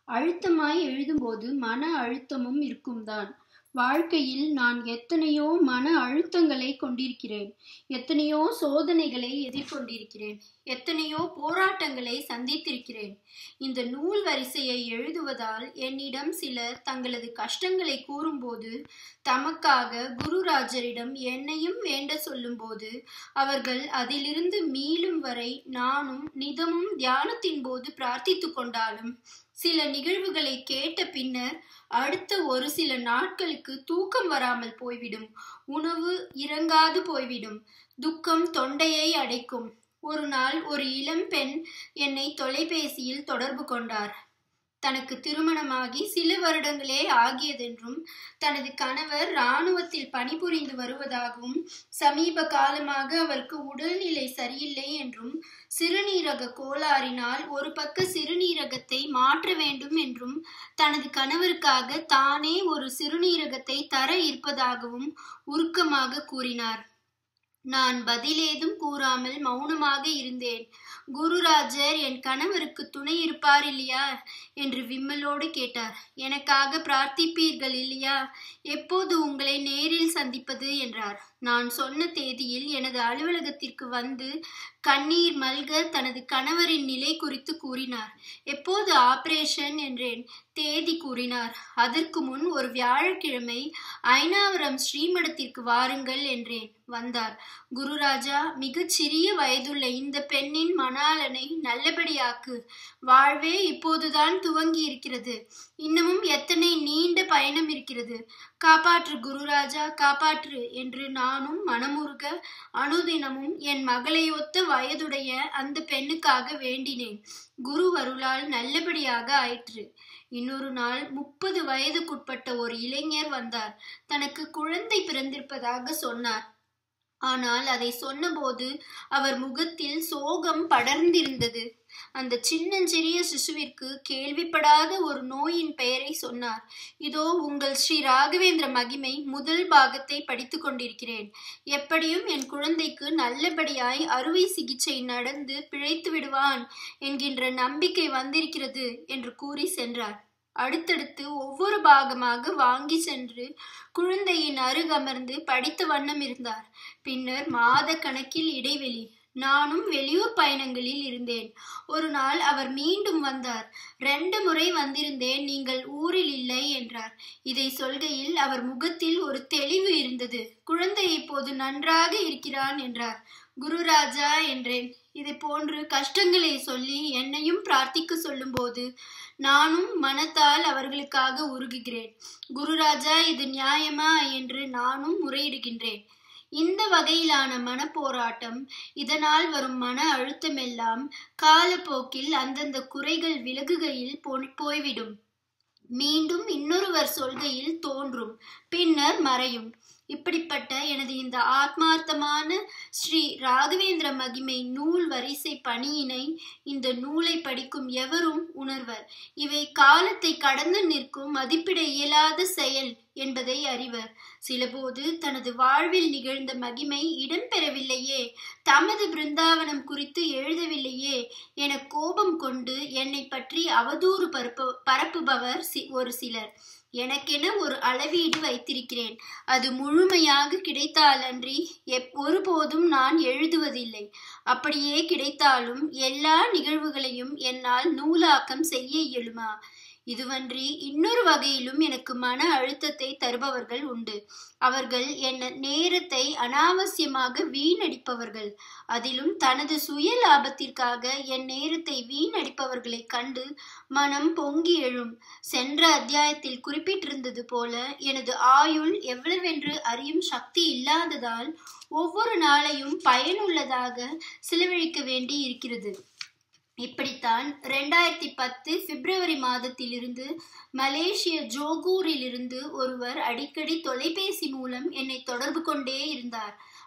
அழுத்தமாய் எழுதும்போது மன அழுத்தமும் இருக்கும்தான் வாழ்க்கையில் நான் எத்தனையோ மன அழுத்தங்களை கொண்டிருக்கிறேன் எத்தனையோ சோதனைகளை எதிர்கொண்டிருக்கிறேன் எத்தனையோ போராட்டங்களை சந்தித்திருக்கிறேன் இந்த நூல் வரிசையை எழுதுவதால் என்னிடம் சிலர் தங்களது கஷ்டங்களை கூறும்போது தமக்காக குருராஜரிடம் என்னையும் வேண்ட சொல்லும்போது அவர்கள் அதிலிருந்து மீளும் வரை நானும் நிதமும் தியானத்தின் போது பிரார்த்தித்து கொண்டாலும் சில நிகழ்வுகளை கேட்ட பின்னர் அடுத்த ஒரு சில நாட்களுக்கு தூக்கம் வராமல் போய்விடும் உணவு இறங்காது போய்விடும் துக்கம் தொண்டையை அடைக்கும் ஒரு நாள் ஒரு இளம் பெண் என்னை தொலைபேசியில் தொடர்பு கொண்டார் தனக்கு திருமணமாகி சில வருடங்களே ஆகியதென்றும் தனது கணவர் இராணுவத்தில் பணிபுரிந்து வருவதாகவும் சமீப காலமாக அவருக்கு உடல்நிலை சரியில்லை என்றும் சிறுநீரக கோளாறினால் ஒரு பக்க சிறுநீரகத்தை மாற்ற வேண்டும் என்றும் தனது கணவருக்காக தானே ஒரு சிறுநீரகத்தை தர இருப்பதாகவும் உருக்கமாக கூறினார் நான் பதிலேதும் கூறாமல் மௌனமாக இருந்தேன் குருராஜர் என் கணவருக்கு துணை இருப்பார் இல்லையா என்று விம்மலோடு கேட்டார் எனக்காக பிரார்த்திப்பீர்கள் இல்லையா எப்போது உங்களை நேரில் சந்திப்பது என்றார் நான் சொன்ன தேதியில் எனது அலுவலகத்திற்கு வந்து கண்ணீர் மல்க தனது கணவரின் நிலை குறித்து கூறினார் எப்போது ஆபரேஷன் என்றேன் தேதி கூறினார் அதற்கு முன் ஒரு வியாழக்கிழமை ஐநாவரம் ஸ்ரீமடத்திற்கு வாருங்கள் என்றேன் வந்தார் குருராஜா மிகச் சிறிய வயதுள்ள இந்த பெண்ணின் மணாலனை நல்லபடியாக்கு வாழ்வே இப்போதுதான் துவங்கி இருக்கிறது இன்னமும் எத்தனை நீண்ட பயணம் இருக்கிறது காப்பாற்று குருராஜா காப்பாற்று என்று நானும் மனமுருக அனுதினமும் என் மகளையொத்த வயதுடைய அந்த பெண்ணுக்காக வேண்டினேன் குரு அருளால் நல்லபடியாக ஆயிற்று இன்னொரு நாள் முப்பது வயதுக்குட்பட்ட ஒரு இளைஞர் வந்தார் தனக்கு குழந்தை பிறந்திருப்பதாக சொன்னார் ஆனால் அதை சொன்னபோது அவர் முகத்தில் சோகம் படர்ந்திருந்தது அந்த சின்னஞ்சிறிய சிசுவிற்கு கேள்விப்படாத ஒரு நோயின் பெயரை சொன்னார் இதோ உங்கள் ஸ்ரீ ராகவேந்திர மகிமை முதல் பாகத்தை படித்து கொண்டிருக்கிறேன் எப்படியும் என் குழந்தைக்கு நல்லபடியாய் அறுவை சிகிச்சை நடந்து பிழைத்து விடுவான் என்கின்ற நம்பிக்கை வந்திருக்கிறது என்று கூறி சென்றார் அடுத்தடுத்து ஒவ்வொரு பாகமாக வாங்கி சென்று குழந்தையின் அருகமர்ந்து படித்த வண்ணம் இருந்தார் பின்னர் மாத கணக்கில் இடைவெளி நானும் வெளியூர் பயணங்களில் இருந்தேன் ஒரு நாள் அவர் மீண்டும் வந்தார் ரெண்டு முறை வந்திருந்தேன் நீங்கள் ஊரில் இல்லை என்றார் இதை சொல்கையில் அவர் முகத்தில் ஒரு தெளிவு இருந்தது குழந்தை இப்போது நன்றாக இருக்கிறான் என்றார் குருராஜா என்றேன் இதை போன்று கஷ்டங்களை சொல்லி என்னையும் பிரார்த்திக்க சொல்லும்போது நானும் மனத்தால் அவர்களுக்காக உருகுகிறேன் குருராஜா இது நியாயமா என்று நானும் முறையிடுகின்றேன் இந்த வகையிலான மனப்போராட்டம் இதனால் வரும் மன அழுத்தமெல்லாம் காலப்போக்கில் அந்தந்த குறைகள் விலகுகையில் போய்விடும் மீண்டும் இன்னொருவர் சொல்கையில் தோன்றும் பின்னர் மறையும் இப்படிப்பட்ட எனது இந்த ஆத்மார்த்தமான ஸ்ரீ ராகவேந்திர மகிமை நூல் வரிசை பணியினை இந்த நூலை படிக்கும் எவரும் உணர்வர் இவை காலத்தை கடந்து நிற்கும் மதிப்பிட இயலாத செயல் என்பதை அறிவர் சிலபோது தனது வாழ்வில் நிகழ்ந்த மகிமை இடம்பெறவில்லையே தமது பிருந்தாவனம் குறித்து எழுதவில்லையே என கோபம் கொண்டு என்னை பற்றி அவதூறு பரப்பு பரப்புபவர் ஒரு சிலர் எனக்கென ஒரு அளவீடு வைத்திருக்கிறேன் அது முழுமையாக கிடைத்தாலன்றி எப் ஒருபோதும் நான் எழுதுவதில்லை அப்படியே கிடைத்தாலும் எல்லா நிகழ்வுகளையும் என்னால் நூலாக்கம் செய்ய இயலுமா இதுவன்றி இன்னொரு வகையிலும் எனக்கு மன அழுத்தத்தை தருபவர்கள் உண்டு அவர்கள் என் நேரத்தை அனாவசியமாக வீணடிப்பவர்கள் அதிலும் தனது சுய லாபத்திற்காக என் நேரத்தை வீணடிப்பவர்களை கண்டு மனம் பொங்கி எழும் சென்ற அத்தியாயத்தில் குறிப்பிட்டிருந்தது போல எனது ஆயுள் எவ்வளவென்று அறியும் சக்தி இல்லாததால் ஒவ்வொரு நாளையும் பயனுள்ளதாக செலவழிக்க வேண்டி இருக்கிறது இப்படித்தான் ரெண்டாயிரத்தி பத்து பிப்ரவரி மாதத்திலிருந்து மலேசிய ஜோகூரிலிருந்து ஒருவர் அடிக்கடி தொலைபேசி மூலம் என்னை தொடர்பு கொண்டே இருந்தார்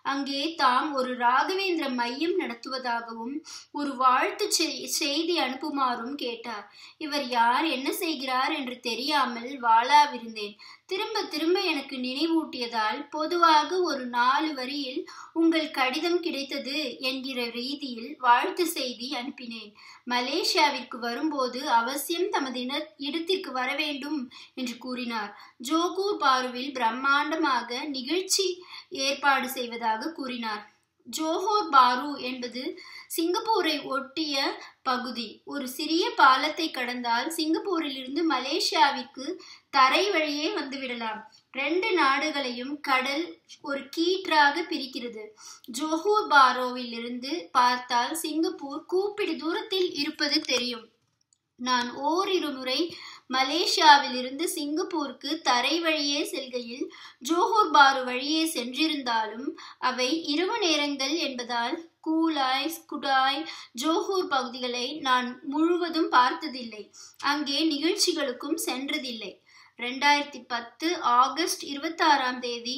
அங்கே தாம் ஒரு ராகவேந்திர மையம் நடத்துவதாகவும் ஒரு வாழ்த்து செய்தி அனுப்புமாறும் கேட்டார் இவர் யார் என்ன செய்கிறார் என்று தெரியாமல் வாளாவிருந்தேன் திரும்ப திரும்ப எனக்கு நினைவூட்டியதால் பொதுவாக ஒரு நாலு வரியில் உங்கள் கடிதம் கிடைத்தது என்கிற ரீதியில் வாழ்த்து செய்தி அனுப்பினேன் மலேசியாவிற்கு வரும்போது அவசியம் தமது இடத்திற்கு வர வேண்டும் என்று கூறினார் ஜோகூர் பாருவில் பிரம்மாண்டமாக நிகழ்ச்சி ஏற்பாடு செய்வதாக கூறினார் ஜோஹோர் பாரு என்பது சிங்கப்பூரை ஒட்டிய பகுதி ஒரு சிறிய பாலத்தை கடந்தால் சிங்கப்பூரிலிருந்து மலேசியாவிற்கு தரை வழியே வந்துவிடலாம் ரெண்டு நாடுகளையும் கடல் ஒரு கீற்றாக பிரிக்கிறது ஜோஹூர் பாரோவில் இருந்து பார்த்தால் சிங்கப்பூர் கூப்பிடு தூரத்தில் இருப்பது தெரியும் நான் ஓரிரு முறை மலேசியாவிலிருந்து சிங்கப்பூருக்கு தரை வழியே செல்கையில் ஜோஹூர் பாரு வழியே சென்றிருந்தாலும் அவை இரவு நேரங்கள் என்பதால் கூலாய் குடாய் ஜோஹூர் பகுதிகளை நான் முழுவதும் பார்த்ததில்லை அங்கே நிகழ்ச்சிகளுக்கும் சென்றதில்லை ரெண்டாயிரத்தி பத்து ஆகஸ்ட் இருபத்தாறாம் தேதி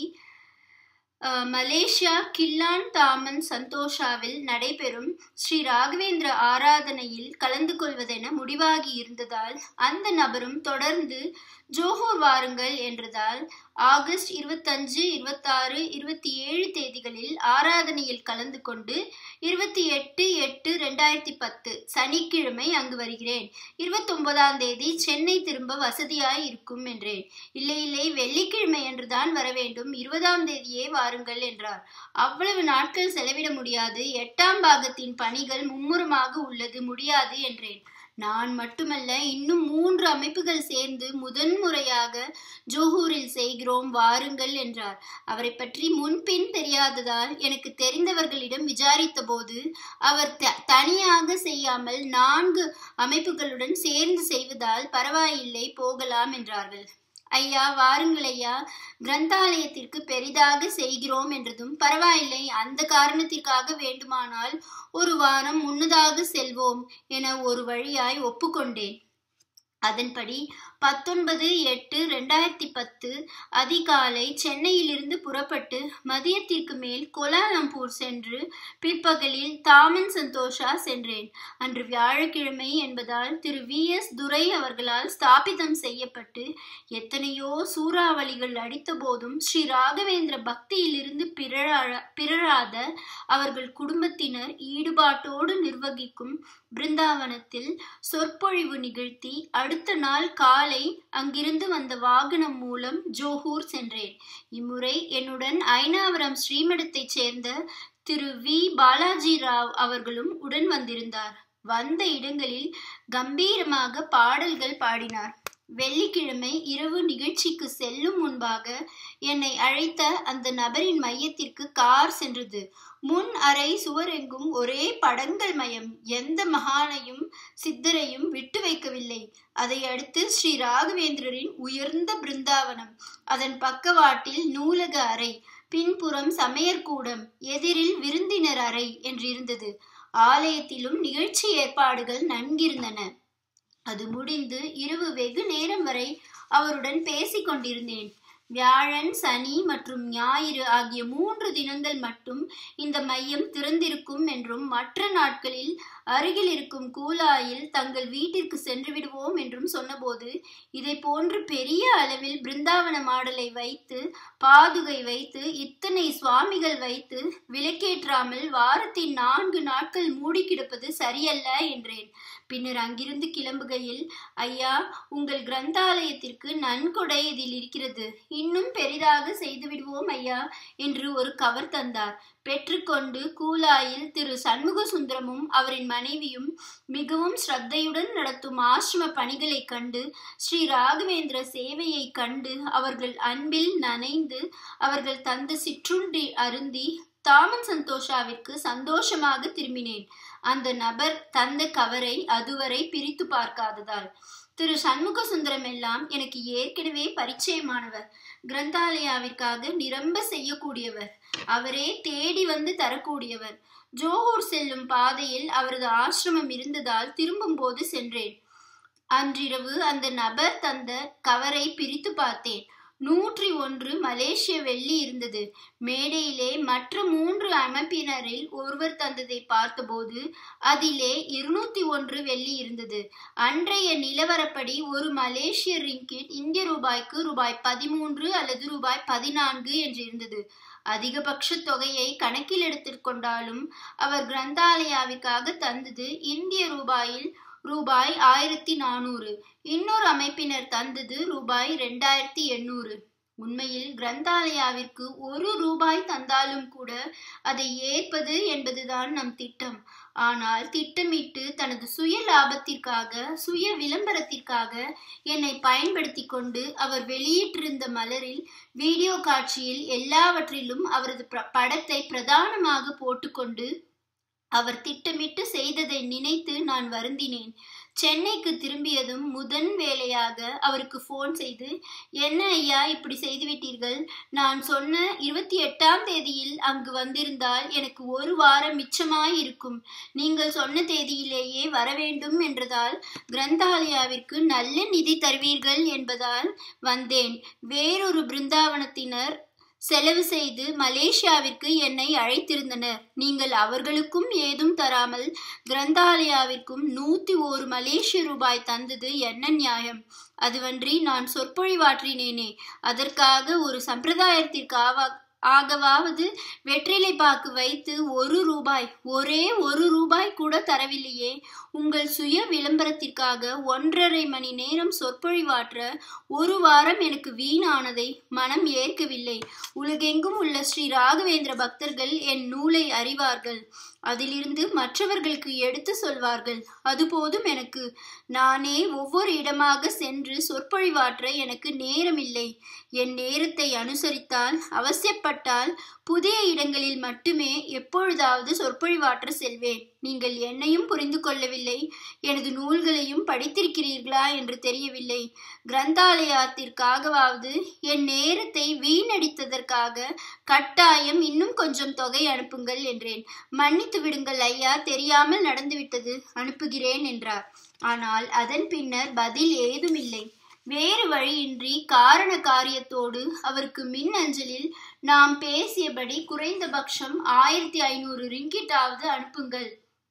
மலேசியா கில்லான் தாமன் சந்தோஷாவில் நடைபெறும் ஸ்ரீ ராகவேந்திர ஆராதனையில் கலந்து கொள்வதென முடிவாகி இருந்ததால் அந்த நபரும் தொடர்ந்து ஜோஹோர் வாருங்கள் என்றதால் ஆகஸ்ட் இருபத்தஞ்சு இருபத்தாறு இருபத்தி ஏழு தேதிகளில் ஆராதனையில் கலந்து கொண்டு இருபத்தி எட்டு எட்டு ரெண்டாயிரத்தி பத்து சனிக்கிழமை அங்கு வருகிறேன் இருபத்தொன்பதாம் தேதி சென்னை திரும்ப வசதியாய் இருக்கும் என்றேன் இல்லை இல்லை வெள்ளிக்கிழமை என்றுதான் வர வேண்டும் இருபதாம் தேதியே வாருங்கள் என்றார் அவ்வளவு நாட்கள் செலவிட முடியாது எட்டாம் பாகத்தின் பணிகள் மும்முரமாக உள்ளது முடியாது என்றேன் நான் மட்டுமல்ல இன்னும் மூன்று அமைப்புகள் சேர்ந்து முதன்முறையாக ஜோஹூரில் செய்கிறோம் வாருங்கள் என்றார் அவரை பற்றி முன்பின் தெரியாததால் எனக்கு தெரிந்தவர்களிடம் விசாரித்த போது அவர் தனியாக செய்யாமல் நான்கு அமைப்புகளுடன் சேர்ந்து செய்வதால் பரவாயில்லை போகலாம் என்றார்கள் ஐயா வாருங்கள் ஐயா கிரந்தாலயத்திற்கு பெரிதாக செய்கிறோம் என்றதும் பரவாயில்லை அந்த காரணத்திற்காக வேண்டுமானால் ஒரு வாரம் முன்னதாக செல்வோம் என ஒரு வழியாய் ஒப்புக்கொண்டேன் அதன்படி பத்தொன்பது எட்டு ரெண்டாயிரத்தி பத்து அதிகாலை சென்னையிலிருந்து புறப்பட்டு மதியத்திற்கு மேல் கோலாலம்பூர் சென்று பிற்பகலில் தாமன் சந்தோஷா சென்றேன் அன்று வியாழக்கிழமை என்பதால் திரு வி எஸ் துரை அவர்களால் ஸ்தாபிதம் செய்யப்பட்டு எத்தனையோ சூறாவளிகள் அடித்த போதும் ஸ்ரீ ராகவேந்திர பக்தியிலிருந்து பிறழா பிறழாத அவர்கள் குடும்பத்தினர் ஈடுபாட்டோடு நிர்வகிக்கும் பிருந்தாவனத்தில் சொற்பொழிவு நிகழ்த்தி அடுத்த நாள் காலை அங்கிருந்து வந்த வாகனம் மூலம் ஜோஹூர் சென்றேன் இம்முறை என்னுடன் ஐநாவரம் ஸ்ரீமடத்தைச் சேர்ந்த திரு வி பாலாஜி ராவ் அவர்களும் உடன் வந்திருந்தார் வந்த இடங்களில் கம்பீரமாக பாடல்கள் பாடினார் வெள்ளிக்கிழமை இரவு நிகழ்ச்சிக்கு செல்லும் முன்பாக என்னை அழைத்த அந்த நபரின் மையத்திற்கு கார் சென்றது முன் அறை சுவரெங்கும் ஒரே படங்கள் மயம் எந்த மகானையும் சித்தரையும் விட்டு வைக்கவில்லை அதை அடுத்து ஸ்ரீ ராகவேந்திரரின் உயர்ந்த பிருந்தாவனம் அதன் பக்கவாட்டில் நூலக அறை பின்புறம் சமையற்கூடம் எதிரில் விருந்தினர் அறை என்றிருந்தது ஆலயத்திலும் நிகழ்ச்சி ஏற்பாடுகள் நன்கிருந்தன அது முடிந்து இரவு வெகு நேரம் வரை அவருடன் பேசிக் கொண்டிருந்தேன் வியாழன் சனி மற்றும் ஞாயிறு ஆகிய மூன்று தினங்கள் மட்டும் இந்த மையம் திறந்திருக்கும் என்றும் மற்ற நாட்களில் அருகில் இருக்கும் கூலாயில் தங்கள் வீட்டிற்கு சென்று விடுவோம் என்றும் சொன்னபோது இதை போன்று பெரிய அளவில் பிருந்தாவன மாடலை வைத்து பாதுகை வைத்து இத்தனை சுவாமிகள் வைத்து விலக்கேற்றாமல் வாரத்தின் நான்கு நாட்கள் மூடி கிடப்பது சரியல்ல என்றேன் பின்னர் அங்கிருந்து கிளம்புகையில் ஐயா உங்கள் கிரந்தாலயத்திற்கு நன்கொடை இதில் இருக்கிறது இன்னும் பெரிதாக செய்து விடுவோம் ஐயா என்று ஒரு கவர் தந்தார் பெற்றுக்கொண்டு கூலாயில் திரு சண்முக சுந்தரமும் அவரின் மனைவியும் மிகவும் ஸ்ரத்தையுடன் நடத்தும் ஆசிரம பணிகளை கண்டு ஸ்ரீ ராகவேந்திர சேவையை கண்டு அவர்கள் அன்பில் நனைந்து அவர்கள் தந்த சிற்றுண்டி அருந்தி தாமன் சந்தோஷாவிற்கு சந்தோஷமாக திரும்பினேன் அந்த நபர் தந்த கவரை அதுவரை பிரித்து பார்க்காததால் திரு சண்முக சுந்தரம் எல்லாம் எனக்கு ஏற்கனவே பரிச்சயமானவர் கிரந்தாலயாவிற்காக நிரம்ப செய்யக்கூடியவர் அவரே தேடி வந்து தரக்கூடியவர் ஜோஹூர் செல்லும் பாதையில் அவரது ஆசிரமம் இருந்ததால் திரும்பும் போது சென்றேன் அன்றிரவு அந்த நபர் தந்த கவரை பிரித்து பார்த்தேன் நூற்றி ஒன்று மலேசிய வெள்ளி இருந்தது மேடையிலே மற்ற மூன்று அமைப்பினரில் ஒருவர் தந்ததை பார்த்தபோது அதிலே இருநூத்தி ஒன்று வெள்ளி இருந்தது அன்றைய நிலவரப்படி ஒரு மலேசிய ரிங்கிட் இந்திய ரூபாய்க்கு ரூபாய் பதிமூன்று அல்லது ரூபாய் பதினான்கு என்று இருந்தது அதிகபட்ச தொகையை கணக்கில் எடுத்துக்கொண்டாலும் அவர் கிரந்தாலயாவிற்காக தந்தது இந்திய ரூபாயில் ரூபாய் ஆயிரத்தி நானூறு இன்னொரு அமைப்பினர் தந்தது ரூபாய் ரெண்டாயிரத்தி எண்ணூறு உண்மையில் கிரந்தாலயாவிற்கு ஒரு ரூபாய் தந்தாலும் கூட அதை ஏற்பது என்பதுதான் நம் திட்டம் ஆனால் திட்டமிட்டு தனது சுய லாபத்திற்காக சுய விளம்பரத்திற்காக என்னை பயன்படுத்தி கொண்டு அவர் வெளியிட்டிருந்த மலரில் வீடியோ காட்சியில் எல்லாவற்றிலும் அவரது படத்தை பிரதானமாக போட்டுக்கொண்டு அவர் திட்டமிட்டு செய்ததை நினைத்து நான் வருந்தினேன் சென்னைக்கு திரும்பியதும் முதன் வேலையாக அவருக்கு ஃபோன் செய்து என்ன ஐயா இப்படி செய்துவிட்டீர்கள் நான் சொன்ன இருபத்தி எட்டாம் தேதியில் அங்கு வந்திருந்தால் எனக்கு ஒரு வாரம் மிச்சமாய் இருக்கும் நீங்கள் சொன்ன தேதியிலேயே வர வேண்டும் என்றதால் கிரந்தாலயாவிற்கு நல்ல நிதி தருவீர்கள் என்பதால் வந்தேன் வேறொரு பிருந்தாவனத்தினர் செலவு செய்து மலேசியாவிற்கு என்னை அழைத்திருந்தனர் நீங்கள் அவர்களுக்கும் ஏதும் தராமல் கிரந்தாலயாவிற்கும் நூத்தி ஒரு மலேசிய ரூபாய் தந்தது என்ன நியாயம் அதுவன்றி நான் சொற்பொழிவாற்றினேனே அதற்காக ஒரு சம்பிரதாயத்திற்காக ஆகவாவது வெற்றிலை பாக்கு வைத்து ஒரு ரூபாய் ஒரே ஒரு ரூபாய் கூட தரவில்லையே உங்கள் சுய விளம்பரத்திற்காக ஒன்றரை மணி நேரம் சொற்பொழிவாற்ற ஒரு வாரம் எனக்கு வீணானதை மனம் ஏற்கவில்லை உலகெங்கும் உள்ள ஸ்ரீ ராகவேந்திர பக்தர்கள் என் நூலை அறிவார்கள் அதிலிருந்து மற்றவர்களுக்கு எடுத்து சொல்வார்கள் அது போதும் எனக்கு நானே ஒவ்வொரு இடமாக சென்று சொற்பொழிவாற்ற எனக்கு நேரமில்லை என் நேரத்தை அனுசரித்தால் அவசியப்பட்டால் புதிய இடங்களில் மட்டுமே எப்பொழுதாவது சொற்பொழிவாற்ற செல்வேன் நீங்கள் என்னையும் புரிந்து கொள்ளவில்லை எனது நூல்களையும் படித்திருக்கிறீர்களா என்று தெரியவில்லை கிரந்தாலயத்திற்காகவாவது என் நேரத்தை வீணடித்ததற்காக கட்டாயம் இன்னும் கொஞ்சம் தொகை அனுப்புங்கள் என்றேன் மன்னித்து விடுங்கள் ஐயா தெரியாமல் நடந்துவிட்டது அனுப்புகிறேன் என்றார் ஆனால் அதன் பின்னர் பதில் ஏதுமில்லை வேறு வழியின்றி காரண காரியத்தோடு அவருக்கு மின் அஞ்சலில் நாம் பேசியபடி குறைந்தபட்சம் ஆயிரத்தி ஐநூறு ரிங்கிட்டாவது அனுப்புங்கள்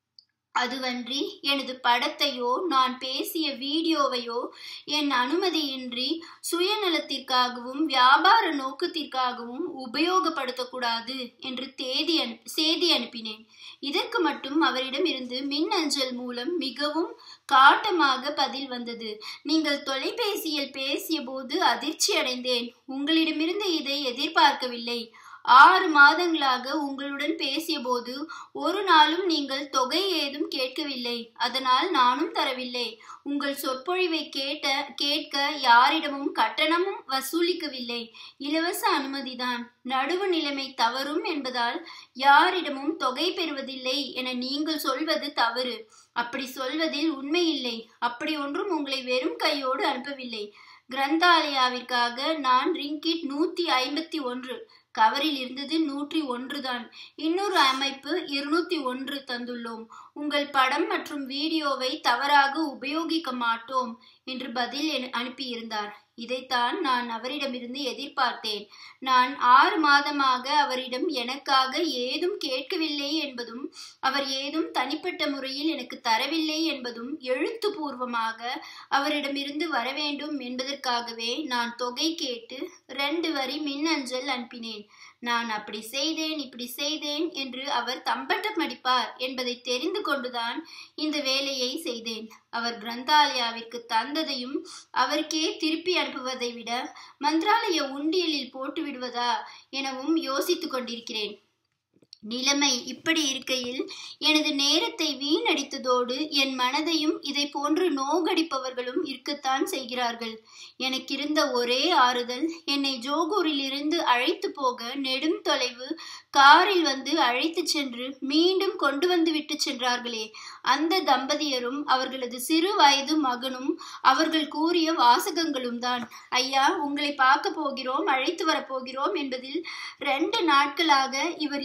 அதுவன்றி எனது படத்தையோ நான் பேசிய வீடியோவையோ என் அனுமதியின்றி சுயநலத்திற்காகவும் வியாபார நோக்கத்திற்காகவும் உபயோகப்படுத்தக்கூடாது என்று தேதி அனுப்பி செய்தி அனுப்பினேன் இதற்கு மட்டும் அவரிடம் இருந்து மின் அஞ்சல் மூலம் மிகவும் காட்டமாக பதில் வந்தது நீங்கள் தொலைபேசியில் பேசிய போது அதிர்ச்சி அடைந்தேன் உங்களிடமிருந்து இதை எதிர்பார்க்கவில்லை ஆறு மாதங்களாக உங்களுடன் பேசியபோது ஒரு நாளும் நீங்கள் தொகை ஏதும் கேட்கவில்லை அதனால் நானும் தரவில்லை உங்கள் சொற்பொழிவை கேட்ட கேட்க யாரிடமும் கட்டணமும் வசூலிக்கவில்லை இலவச அனுமதிதான் நடுவு நிலைமை தவறும் என்பதால் யாரிடமும் தொகை பெறுவதில்லை என நீங்கள் சொல்வது தவறு அப்படி சொல்வதில் உண்மையில்லை அப்படி ஒன்றும் உங்களை வெறும் கையோடு அனுப்பவில்லை கிரந்தாலயாவிற்காக நான் ரிங்கிட் நூத்தி ஐம்பத்தி ஒன்று கவரில் இருந்தது நூற்றி ஒன்று தான் இன்னொரு அமைப்பு இருநூத்தி ஒன்று தந்துள்ளோம் உங்கள் படம் மற்றும் வீடியோவை தவறாக உபயோகிக்க மாட்டோம் என்று பதில் அனுப்பியிருந்தார் இதைத்தான் நான் அவரிடமிருந்து எதிர்பார்த்தேன் நான் ஆறு மாதமாக அவரிடம் எனக்காக ஏதும் கேட்கவில்லை என்பதும் அவர் ஏதும் தனிப்பட்ட முறையில் எனக்கு தரவில்லை என்பதும் எழுத்துப்பூர்வமாக அவரிடமிருந்து வர வேண்டும் என்பதற்காகவே நான் தொகை கேட்டு ரெண்டு வரி மின்னஞ்சல் அனுப்பினேன் நான் அப்படி செய்தேன் இப்படி செய்தேன் என்று அவர் தம்பட்டம் அடிப்பார் என்பதை தெரிந்து கொண்டுதான் இந்த வேலையை செய்தேன் அவர் கிரந்தாலயாவிற்கு தந்ததையும் அவருக்கே திருப்பி அனுப்புவதை விட மந்திராலய உண்டியலில் போட்டு விடுவதா எனவும் யோசித்துக் கொண்டிருக்கிறேன் நிலைமை இப்படி இருக்கையில் எனது நேரத்தை வீணடித்ததோடு என் மனதையும் இதை போன்று நோகடிப்பவர்களும் இருக்கத்தான் செய்கிறார்கள் எனக்கிருந்த ஒரே ஆறுதல் என்னை ஜோகூரிலிருந்து அழைத்து போக நெடும் தொலைவு காரில் வந்து அழைத்து சென்று மீண்டும் கொண்டு வந்து விட்டு சென்றார்களே அந்த தம்பதியரும் அவர்களது சிறு வயது மகனும் அவர்கள் கூறிய வாசகங்களும் தான் ஐயா உங்களை பார்க்க போகிறோம் அழைத்து வரப்போகிறோம் என்பதில் ரெண்டு நாட்களாக இவர் இரவில்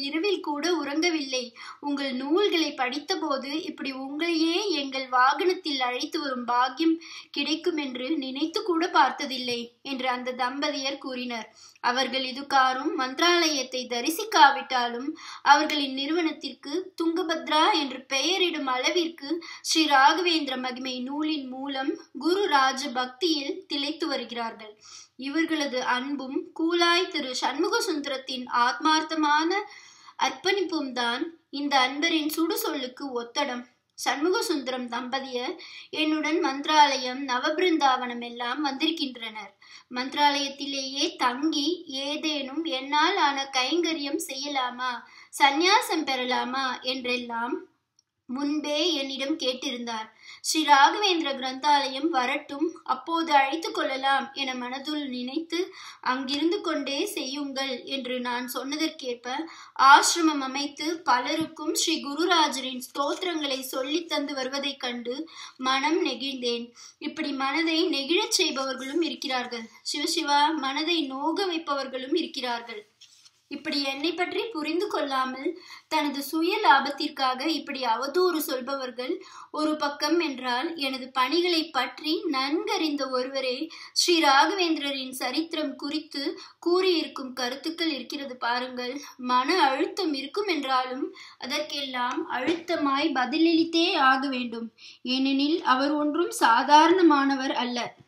கூட உறங்கவில்லை உங்கள் நூல்களை படித்தபோது இப்படி உங்களையே எங்கள் வாகனத்தில் அழைத்து வரும் பாக்கியம் கிடைக்கும் என்று நினைத்து கூட பார்த்ததில்லை என்று அந்த தம்பதியர் கூறினர் அவர்கள் இதுகாரும் மந்திராலயத்தை தரிசிக்காவிட்டாலும் அவர்களின் நிறுவனத்திற்கு துங்கபத்ரா என்று பெயரிடும் அளவிற்கு ஸ்ரீ ராகவேந்திர மகிமை நூலின் மூலம் குரு ராஜ பக்தியில் திளைத்து வருகிறார்கள் இவர்களது அன்பும் கூலாய் திரு சண்முக சுந்தரத்தின் ஆத்மார்த்தமான அர்ப்பணிப்பும் தான் இந்த அன்பரின் சுடு சொல்லுக்கு ஒத்தடம் சண்முக சுந்தரம் தம்பதியர் என்னுடன் மந்திராலயம் நவபிருந்தாவனம் எல்லாம் வந்திருக்கின்றனர் மந்திராலயத்திலேயே தங்கி ஏதேனும் என்னால் ஆன கைங்கரியம் செய்யலாமா சந்நியாசம் பெறலாமா என்றெல்லாம் முன்பே என்னிடம் கேட்டிருந்தார் ஸ்ரீ ராகவேந்திர கிரந்தாலயம் வரட்டும் அப்போது அழைத்து கொள்ளலாம் என மனதுள் நினைத்து அங்கிருந்து கொண்டே செய்யுங்கள் என்று நான் சொன்னதற்கேற்ப ஆசிரமம் அமைத்து பலருக்கும் ஸ்ரீ குருராஜரின் ஸ்தோத்திரங்களை சொல்லித் தந்து வருவதைக் கண்டு மனம் நெகிழ்ந்தேன் இப்படி மனதை நெகிழச் செய்பவர்களும் இருக்கிறார்கள் சிவசிவா மனதை நோக வைப்பவர்களும் இருக்கிறார்கள் இப்படி என்னை பற்றி புரிந்து கொள்ளாமல் தனது சுய லாபத்திற்காக இப்படி அவதூறு சொல்பவர்கள் ஒரு பக்கம் என்றால் எனது பணிகளை பற்றி நன்கறிந்த ஒருவரே ஸ்ரீ ராகவேந்திரரின் சரித்திரம் குறித்து கூறியிருக்கும் கருத்துக்கள் இருக்கிறது பாருங்கள் மன அழுத்தம் இருக்கும் என்றாலும் அதற்கெல்லாம் அழுத்தமாய் பதிலளித்தே ஆக வேண்டும் ஏனெனில் அவர் ஒன்றும் சாதாரணமானவர் அல்ல